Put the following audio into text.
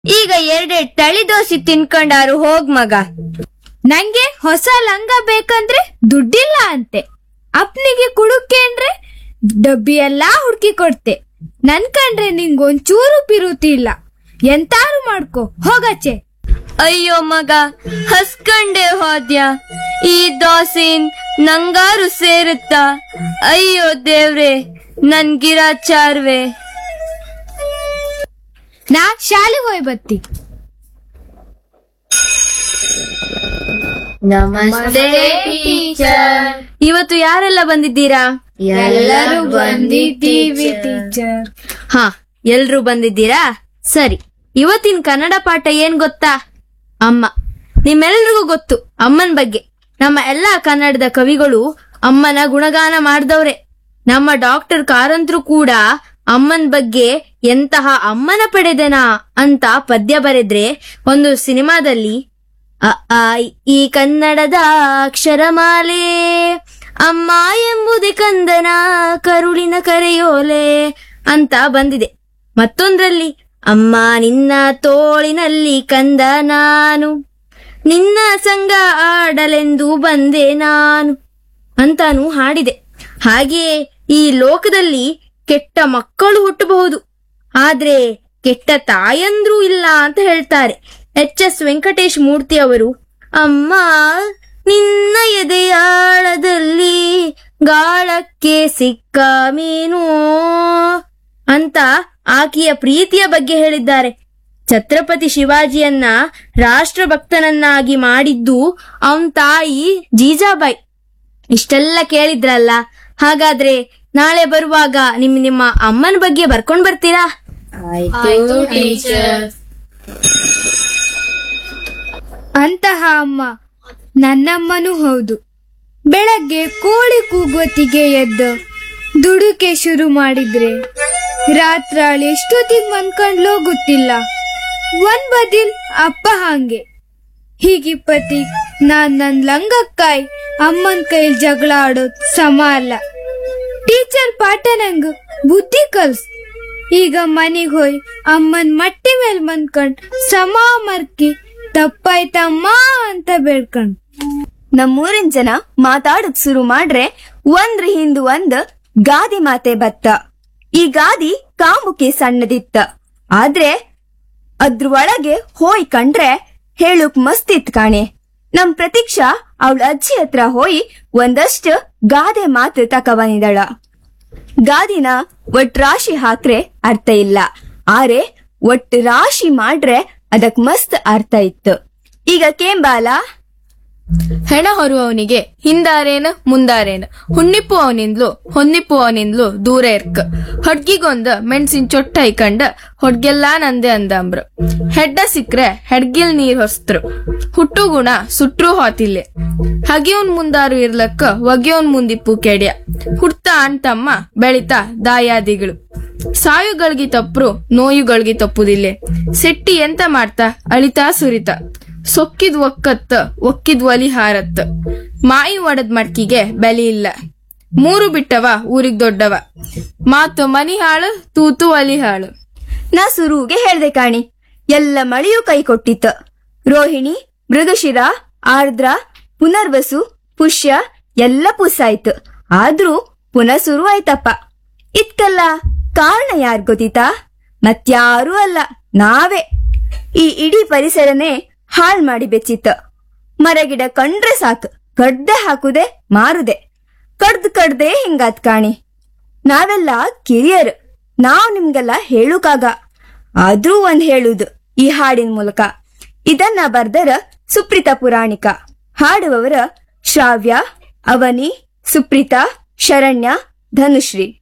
ಈಗ ಎರಡೆರಡ್ ತಳಿ ದೋಸೆ ತಿನ್ಕೊಂಡಾರು ಹೋಗ್ ಮಗ ನಂಗೆ ಹೊಸ ಲಂಗ ಬೇಕಂದ್ರೆ ದುಡ್ಡಿಲ್ಲ ಅಂತೆ ಅಪ್ಪನಿಗೆ ಕುಡುಕೆ ಅಂದ್ರೆ ಡಬ್ಬಿ ಎಲ್ಲಾ ಹುಡ್ಕಿ ಕೊಡ್ತೆ ನನ್ ಕಂಡ್ರೆ ನಿಂಗೊಂಚೂರು ಪಿರುತಿ ಇಲ್ಲ ಎಂತಾರು ಮಾಡ್ಕೋ ಹೋಗಚ್ಚೆ ಅಯ್ಯೋ ಮಗ ಹಸ್ಕಂಡೆ ಹೋದ್ಯ ಈ ದೋಸೆನ್ ನಂಗಾರು ಸೇರುತ್ತಾ ಅಯ್ಯೋ ದೇವ್ರೆ ನನ್ ಗಿರಾಚಾರ್ವೆ ನಾ ಶಾಲೆಗೆ ಹೋಯ್ ಬತ್ತಿ ನಮಸ್ತೆ ಟೀಚರ್ ಇವತ್ತು ಯಾರೆಲ್ಲ ಬಂದಿದ್ದೀರಾ ಎಲ್ಲರೂ ಬಂದಿದ್ದೀವಿ ಟೀಚರ್ ಹಾ ಎಲ್ರೂ ಬಂದಿದ್ದೀರಾ ಸರಿ ಇವತ್ತಿನ ಕನ್ನಡ ಪಾಠ ಏನ್ ಗೊತ್ತಾ ಅಮ್ಮ ನಿಮ್ಮೆಲ್ರಿಗೂ ಗೊತ್ತು ಅಮ್ಮನ ಬಗ್ಗೆ ನಮ್ಮ ಎಲ್ಲಾ ಕನ್ನಡದ ಕವಿಗಳು ಅಮ್ಮನ ಗುಣಗಾನ ಮಾಡ್ದವ್ರೆ ನಮ್ಮ ಡಾಕ್ಟರ್ ಕಾರಂತ್ರು ಕೂಡ ಅಮ್ಮನ ಬಗ್ಗೆ ಎಂತಹ ಅಮ್ಮನ ಪಡೆದೆನಾ ಅಂತ ಪದ್ಯ ಬರೆದ್ರೆ ಒಂದು ಸಿನಿಮಾದಲ್ಲಿ ಅ ಆ ಇ, ಈ ಕನ್ನಡದ ಅಕ್ಷರಮಾಲೆ ಅಮ್ಮ ಎಂಬುದೇ ಕಂದನ ಕರುಳಿನ ಕರೆಯೋಲೆ ಅಂತ ಬಂದಿದೆ ಮತ್ತೊಂದ್ರಲ್ಲಿ ಅಮ್ಮ ನಿನ್ನ ತೋಳಿನಲ್ಲಿ ಕಂದ ನಾನು ನಿನ್ನ ಸಂಗ ಆಡಲೆಂದು ಬಂದೆ ನಾನು ಅಂತಾನು ಹಾಡಿದೆ ಹಾಗೆಯೇ ಈ ಲೋಕದಲ್ಲಿ ಕೆಟ್ಟ ಮಕ್ಕಳು ಹುಟ್ಟಬಹುದು ಆದ್ರೆ ಕೆಟ್ಟ ತಾಯಂದ್ರೂ ಇಲ್ಲ ಅಂತ ಹೇಳ್ತಾರೆ ಎಚ್ ಎಸ್ ವೆಂಕಟೇಶ್ ಮೂರ್ತಿ ಅವರು ಅಮ್ಮ ನಿನ್ನ ಎದೆಯಾಳದಲ್ಲಿ ಗಾಳಕ್ಕೆ ಸಿಕ್ಕ ಮೀನು ಅಂತ ಆಕೆಯ ಪ್ರೀತಿಯ ಬಗ್ಗೆ ಹೇಳಿದ್ದಾರೆ ಛತ್ರಪತಿ ಶಿವಾಜಿಯನ್ನ ರಾಷ್ಟ್ರಭಕ್ತನನ್ನಾಗಿ ಮಾಡಿದ್ದು ಅವನ್ ತಾಯಿ ಜೀಜಾಬಾಯಿ ಇಷ್ಟೆಲ್ಲ ಕೇಳಿದ್ರಲ್ಲ ಹಾಗಾದ್ರೆ ನಾಳೆ ಬರುವಾಗ ನಿಮ್ ನಿಮ್ಮ ಅಮ್ಮನ ಬಗ್ಗೆ ಬರ್ಕೊಂಡ್ ಬರ್ತೀರಾ ಅಂತಹ ಅಮ್ಮ ನನ್ನಮ್ಮನೂ ಹೌದು ಬೆಳಗ್ಗೆ ಕೋಳಿ ಕೂಗೋತಿಗೆ ಎದ್ದು ದುಡುಕೆ ಶುರು ಮಾಡಿದ್ರೆ ರಾತ್ರಾಳಿ ಎಷ್ಟೊತ್ತಿಗೆ ಮನ್ಕೊಂಡ್ಲೋ ಗೊತ್ತಿಲ್ಲ ಒಂದ್ ಬದಿಲ್ ಅಪ್ಪ ಹಾಂಗೆ ಹೀಗಿಪ್ಪತಿ ನಾನ್ ನನ್ ಲಂಗಕ್ಕಾಯ್ ಅಮ್ಮನ್ ಕೈಲ್ ಜಗಳ ಆಡೋದ್ ಸಮ ಅಲ್ಲ ಟೀಚರ್ ಪಾಠ ನಂಗ್ ಬುದ್ಧಿ ಕಲ್ಸ್ ಈಗ ಮನೆಗ್ ಹೋಯ್ ಅಮ್ಮನ್ ಮಟ್ಟಿ ಮೇಲ್ ಮನ್ಕೊಂಡ್ ಸಮ ಮರ್ಕಿ ತಪ್ಪಾಯ್ತಮ್ಮ ಅಂತ ಬೇಡ್ಕೊಂಡ್ ನಮ್ಮೂರಿನ ಜನ ಮಾತಾಡಕ್ ಶುರು ಮಾಡ್ರೆ ಒಂದ್ರ ಹಿಂದು ಒಂದ್ ಗಾದಿ ಮಾತೆ ಬತ್ತ ಈ ಗಾದಿ ಕಾಮುಕೆ ಸಣ್ಣದಿತ್ತ ಆದ್ರೆ ಅದ್ರ ಒಳಗೆ ಹೋಯ್ ಕಂಡ್ರೆ ಹೇಳುಕ್ ಮಸ್ತಿತ್ ಕಾಣೆ ನಮ್ ಪ್ರತೀಕ್ಷಾ ಅವಳ ಅಜ್ಜಿ ಹತ್ರ ಹೋಯಿ ಒಂದಷ್ಟು ಗಾದೆ ಮಾತು ತಕ ಬಂದಿದಳ ಗಾದಿನ ಒಟ್ ರಾಶಿ ಹಾಕ್ರೆ ಅರ್ಥ ಇಲ್ಲ ಆರೆ ಒಟ್ ರಾಶಿ ಮಾಡ್ರೆ ಅದಕ್ ಮಸ್ತ್ ಅರ್ಥ ಇತ್ತು ಈಗ ಕೇಂಬಾಲ ಹೆಣ ಹೊರುವವನಿಗೆ ಹಿಂದಾರೇನ ಮುಂದಾರೇನ ಹುಣ್ಣಿಪ್ಪು ಅವನಿಂದ್ಲು ಹೊನ್ನಿಪ್ಪು ಅವನಿಂದ್ಲು ದೂರ ಇರ್ಕ ಹೊಡ್ಗಿಗೊಂದ ಮೆಣಸಿನ ಚೊಟ್ಟ ಐಕಂಡ ಹೊಡ್ಗೆಲ್ಲಾ ನಂದೆ ಅಂದಂಬ್ರು ಹೆಡ್ಡ ಸಿಕ್ರೆ ಹೆಡ್ಗಿಲ್ ನೀರ್ ಹೊಸ್ತರು ಹುಟ್ಟು ಗುಣ ಸುಟ್ರು ಹೋತಿಲ್ಲೆ ಹಗಿಯೋನ್ ಮುಂದಾರು ಇರ್ಲಕ್ಕ ಒಗೆಯೋನ್ ಮುಂದಿಪ್ಪು ಕೆಡ್ಯ ಹುಡ್ತ ಅಣ್ತಮ್ಮ ಬೆಳಿತಾ ದಾಯಾದಿಗಳು ಸಾಯುಗಳಿಗೆ ತಪ್ಪರು ನೋಯುಗಳಿಗೆ ತಪ್ಪುದಿಲ್ಲೆ ಸೆಟ್ಟಿ ಎಂತ ಮಾಡ್ತಾ ಅಳಿತಾ ಸುರಿತ ಸೊಕ್ಕಿದ್ ಒಕ್ಕತ್ತ ಒಕ್ಕಿದ್ ಒಲಿ ಹಾರತ್ತ ಮಾಯಿ ಒಡದ್ ಮಡ್ಕಿಗೆ ಬೆಲೆ ಇಲ್ಲ ಮೂರು ಬಿಟ್ಟವ ಊರಿಗ್ ದೊಡ್ಡವ ಮಾತು ಮನಿ ಹಾಳು ತೂತು ಒಲಿ ಹಾಳು ನಾ ಸುರುಗೆ ಹೇಳ್ದೆ ಕಾಣಿ ಎಲ್ಲ ಮಳೆಯೂ ಕೈ ಕೊಟ್ಟಿತ್ತ ರೋಹಿಣಿ ಮೃಗಶಿರ ಆರ್ದ್ರ ಪುನರ್ವಸು ಪುಷ್ಯ ಎಲ್ಲ ಪುಸ್ಸಾಯ್ತು ಆದ್ರೂ ಪುನಃ ಶುರು ಆಯ್ತಪ್ಪ ಇದ್ಕಲ್ಲ ಕಾರಣ ಯಾರ್ ಗೊತ್ತಿತಾ ಮತ್ಯಾರೂ ಅಲ್ಲ ನಾವೇ ಈ ಇಡೀ ಪರಿಸರನೇ ಹಾಳ್ ಮಾಡಿ ಬೆಚ್ಚಿತ್ತ ಮರಗಿಡ ಕಂಡ್ರೆ ಸಾಕು ಕಡ್ದೆ ಹಾಕುದೆ ಮಾರುದೆ ಕಡ್ದ್ ಕಡ್ದೆ ಹಿಂಗಾತ್ ಕಾಣಿ ನಾವೆಲ್ಲ ಕಿರಿಯರು ನಾವ್ ನಿಮ್ಗೆಲ್ಲ ಹೇಳುಕಾಗ ಆದ್ರೂ ಒಂದ್ ಹೇಳುದು ಈ ಹಾಡಿನ ಮೂಲಕ ಇದನ್ನ ಬರ್ದರ ಸುಪ್ರೀತ ಪುರಾಣಿಕ ಹಾಡುವವರ ಶ್ರಾವ್ಯ ಅವನಿ ಸುಪ್ರೀತಾ ಶರಣ್ಯ ಧನುಶ್ರೀ